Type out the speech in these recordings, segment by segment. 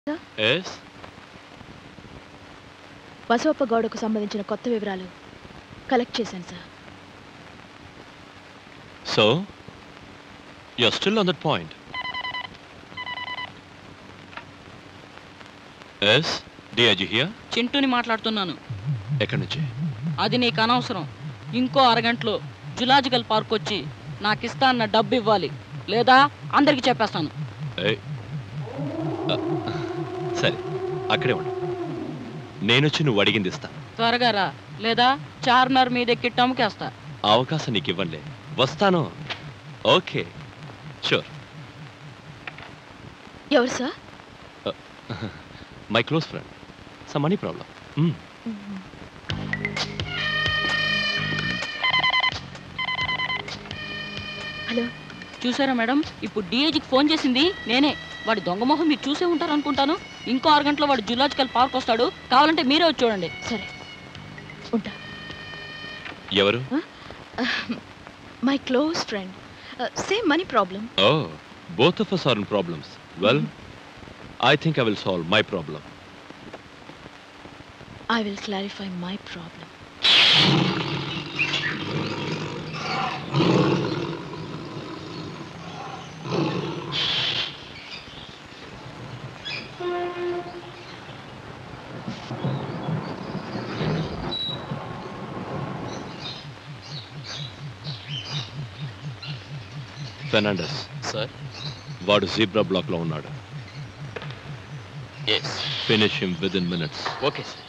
Yes Basavappa గౌడకు సంబంధించిన కొత్త వివరాలు కలెక్ట్ చేశాను sir so you're still on that point yes DIG here చింటూని మాట్లాడుతున్నాను ఎక్కడి నుంచి అది నీకు అనవసరం ఇంకో అరగంటలో జులాజికల్ పార్క్ వచ్చి నాకు ఇస్తా అన్న డబ్బు ఇవ్వాలి లేదా అందరికి చెప్పేస్తాను ఏయ్. ఆ, సరే అక్కడే ఉండు నేను వచ్చి నువ్వు అడిగింది ఇస్తా త్వరగా రా లేదా చార్మినార్ మీద ఎక్కి టమ్కేస్తా ఆ అవకాశం నీకు ఇవ్వనులే వస్తాను ఓకే షూర్ ఎవరు sir my close friend some money problem hello చూసారా మేడం ఇప్పుడు డిఏజీకి ఫోన్ చేసింది నేనే వాడి దొంగ మొహం మీరు చూసే ఉంటారు అనుకుంటాను ఇంకో అరగంటలో వాడు జులాజికల్ పార్క్ వస్తాడు కావాలంటే మీరే వచ్చి చూడండి సరే ఉంటా ఎవరు my close friend same money problem oh both of us are in problems well I think I will solve my problem I will clarify my problem Fernandes sir వాడు జీబ్రా బ్లాక్ లో ఉన్నాడు yes finish him within minutes okay sir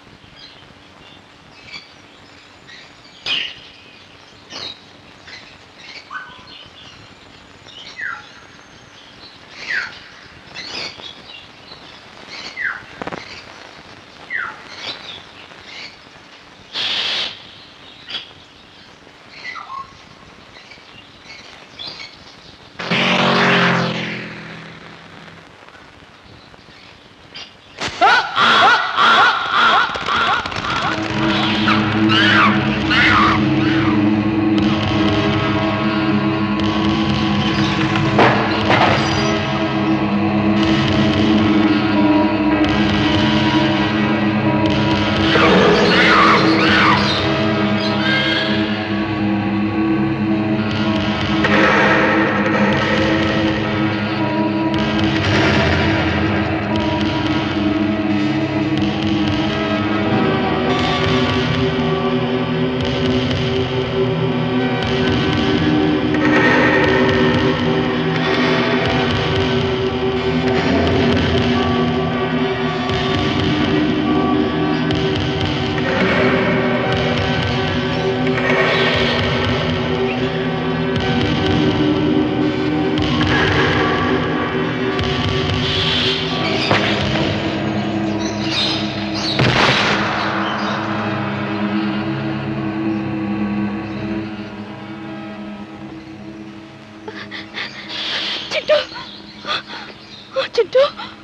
Chintu Chintu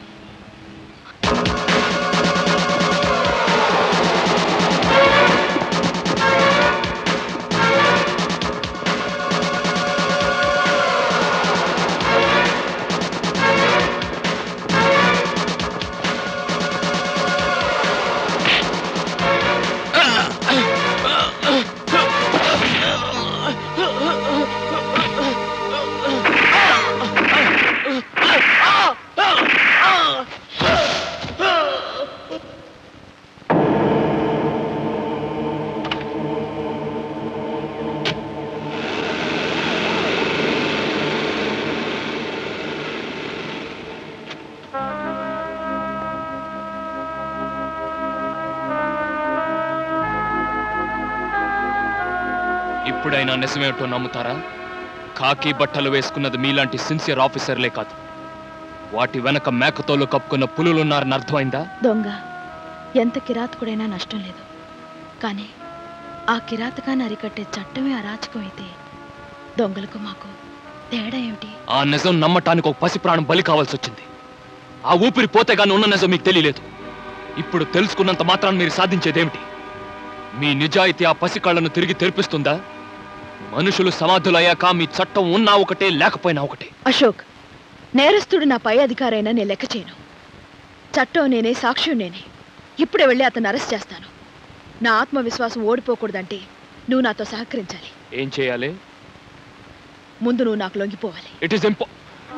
ఇప్పుడైనా నిజమేమిటో నమ్ముతారా కాకి బట్టలు వేసుకున్నది మీలాంటి సిన్సియర్ ఆఫీసర్లే కాదు వాటి వెనక మేకతోలు కప్పుకున్న పులులున్నారని అర్థమైందా దొంగ ఎంత కిరాతకుడైనా నష్టం లేదు కానీ ఆ కిరాతకాన్ని అరికట్టే చట్టమే అరాచకం అయితే దొంగలకు మాకు తేడా ఏమిటి ఆ నిజం నమ్మటానికి ఒక పసి ప్రాణం బలి కావాల్సి వచ్చింది ఆ ఊపిరి పోతే గాని ఉన్న నిజం మీకు తెలియలేదు ఇప్పుడు తెలుసుకున్నంత మాత్రాన్ని మీరు సాధించేదేమిటి మీ నిజాయితీ ఆ పసి కళ్ళను తిరిగి తెరిపిస్తుందా మనుషులు సమాధులయ్యాక మీ చట్టం ఉన్నా ఒకటే లేకపోయినా ఒకటే అశోక్ నేరస్తుడు నా పై అధికారైనా నేను లెక్క చేయను చట్టం నేనే సాక్ష్యం నేనే ఇప్పుడే వెళ్ళి అతను అరెస్ట్ చేస్తాను నా ఆత్మవిశ్వాసం ఓడిపోకూడదంటే నువ్వు నాతో సహకరించాలి ఏం చేయాలి ముందు నువ్వు నాకు లొంగిపోవాలి ఇట్ ఈస్ ఇంపా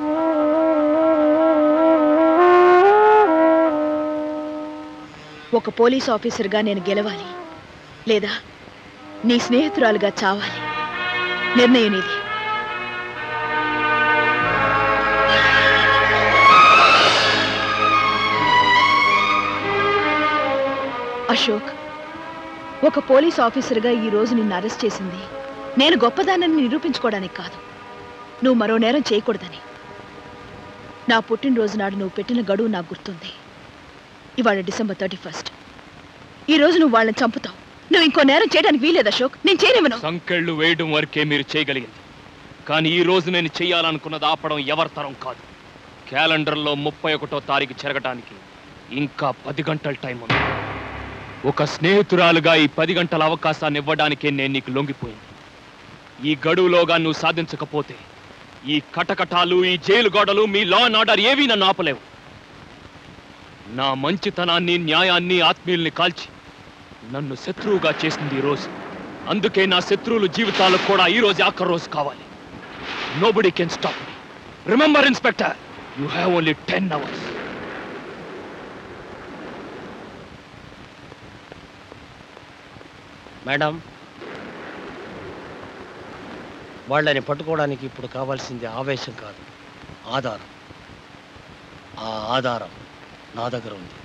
ఒక పోలీస్ ఆఫీసర్గా నేను గెలవాలి లేదా నీ స్నేహితురాలుగా చావాలి నిర్ణయం నీది అశోక్ ఒక పోలీస్ ఆఫీసర్గా ఈ రోజు నిన్ను అరెస్ట్ చేసింది నేను గొప్పదానని నిరూపించుకోవడానికి కాదు నువ్వు మరో నేరం చేయకూడదని నా పుట్టినరోజు నాడు నువ్వు పెట్టిన గడువు నాకు గుర్తుంది ఇవాళ డిసెంబర్ థర్టీ ఫస్ట్ ఈ రోజు నువ్వు వాళ్ళని చంపుతావు నువ్వు ఇంకో నేరం చేయడానికి వీలేదు అశోక్ నేను చేయనివ్వను సంకెళ్ళు వేయడం వరకే మీరు చేయగలిగింది కానీ ఈ రోజు నేను చేయాలనుకున్నది ఆపడం ఎవరి తరం కాదు క్యాలెండర్లో ముప్పై ఒకటో తారీఖు చెరగటానికి ఇంకా పది గంటల టైం ఉంది ఒక స్నేహితురాలుగా ఈ పది గంటల అవకాశాన్ని ఇవ్వడానికే నేను నీకు లొంగిపోయింది ఈ గడువులోగా నువ్వు సాధించకపోతే ఈ కటకటాలు ఈ జైలు గోడలు మీ లా అండ్ ఆర్డర్ ఏవీ నన్ను ఆపలేవు నా మంచితనాన్ని న్యాయాన్ని ఆత్మీయుల్ని కాల్చి నన్ను శత్రువుగా చేసింది ఈ రోజు అందుకే నా శత్రువుల జీవితాలకు కూడా ఈ రోజు ఆఖరి రోజు కావాలి nobody can stop me remember inspector you have only ten hours madam వాళ్ళని పట్టుకోవడానికి ఇప్పుడు కావాల్సింది ఆవేశం కాదు ఆధారం ఆ ఆధారం నా దగ్గర ఉంది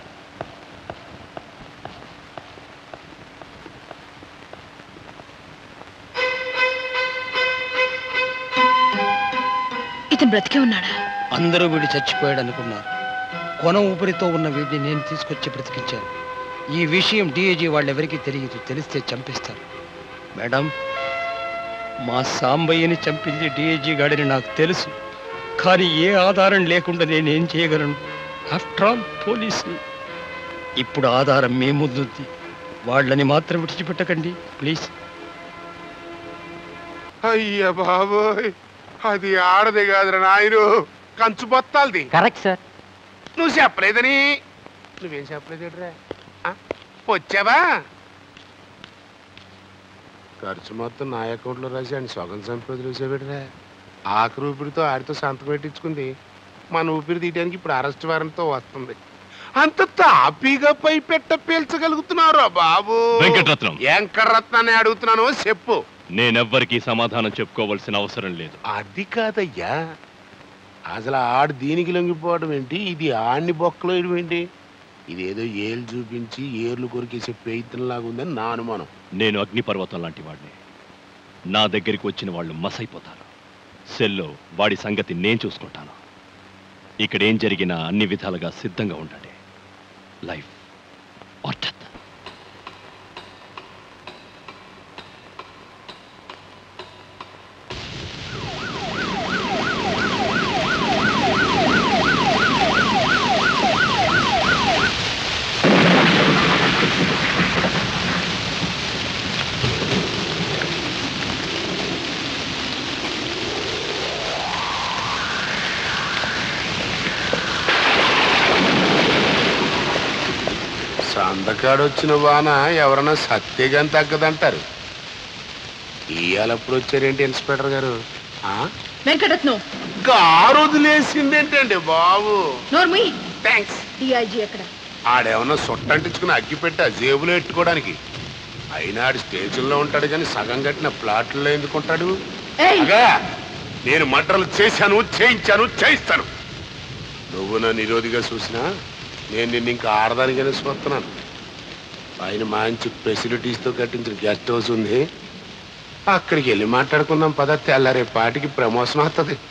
ఇతను బ్రతికే ఉన్నాడా అందరూ వీడు చచ్చిపోయాడు అనుకున్నారు కొన ఊపిరితో ఉన్న వీడిని నేను తీసుకొచ్చి బ్రతికించాను ఈ విషయం డిఐజీ వాళ్ళెవరికీ తెలియదు తెలిస్తే చంపేస్తారు మేడం మా సాంబయ్యని చంపింది డిఐజీ గాడిని నాకు తెలుసు కానీ ఏ ఆధారం లేకుండా నేనేం చేయగలను ఆఫ్టర్ ఆల్ పోలీస్ని ఇప్పుడు ఆధారం మీ ముందుంది వాళ్ళని మాత్రం విడిచిపెట్టకండి ప్లీజ్ అయ్య బాబోయ్ అది ఆడది కాదురా నాయను కంచు బొత్తాలది కరెక్ట్ సార్ నువ్వు చెప్పలేదని నువ్వేం చెప్పలేదురా వచ్చావా ఖర్చు మొత్తం నా అకౌంట్లో రాసి ఆయన సగం సంపద వేసేవిడరా ఆఖరి ఊపిరితో ఆడితో సంతకం పెట్టించుకుంది మన ఊపిరి తీయడానికి ఇప్పుడు అరెస్ట్ వారెంట్తో వస్తుంది అంత తాపీగా పై పెట్ట పీల్చగలుగుతున్నారా బాబు వెంకటరత్నం. వెంకటరత్నాన్ని అడుగుతున్నాను చెప్పు నేనెవ్వరికీ సమాధానం చెప్పుకోవాల్సిన అవసరం లేదు అది కాదయ్యా అసలు ఆడు దీనికి లొంగిపోవడం ఏంటి ఇది ఆడిని బొక్కలో వేయడం ఏంటి ఇదేదో ఏళ్ళు చూపించి ఏర్లు కొరికేసే ప్రయత్నంలాగా ఉందని నా అనుమానం నేను అగ్నిపర్వతం లాంటి వాడిని నా దగ్గరికి వచ్చిన వాళ్ళు మసైపోతారు సెల్లో వాడి సంగతి నేను చూసుకుంటాను ఇక్కడ ఏం జరిగినా అన్ని విధాలుగా సిద్ధంగా ఉండండి లైఫ్ ఆర్ డెత్ సందకాడు వచ్చిన వాన ఎవరన్నా సత్యగాని తగ్గదంటారు ఇవాళప్పుడు వచ్చారేంటి ఇన్స్పెక్టర్ గారు ఆ? వెంకటరత్నం కారు వదిలేసిందేంటండి బాబు నోర్మి థ్యాంక్స్ డిఐజీ ఎక్కడ ఆడేమన్నా సొట్టంటించుకుని అగ్గి పెట్టి ఆ జేబులో ఎట్టుకోవడానికి అయినా ఆడు స్టేషన్లో ఉంటాడు కానీ సగం కట్టిన ప్లాట్లలో ఎందుకుంటాడు ఏయ్ అగా నేను మర్డర్లు చేశాను చేయించాను చేయిస్తాను నువ్వు నా నిరోధిగా చూసినా నేను నిన్ను ఇంకా ఆడదానికైనా చూస్తున్నాను ఆయన మంచి ఫెసిలిటీస్తో కట్టించిన గెస్ట్ హౌస్ ఉంది అక్కడికి వెళ్ళి మాట్లాడుకుందాం పద తెల్లారే పాటికి ప్రమోషన్ వస్తుంది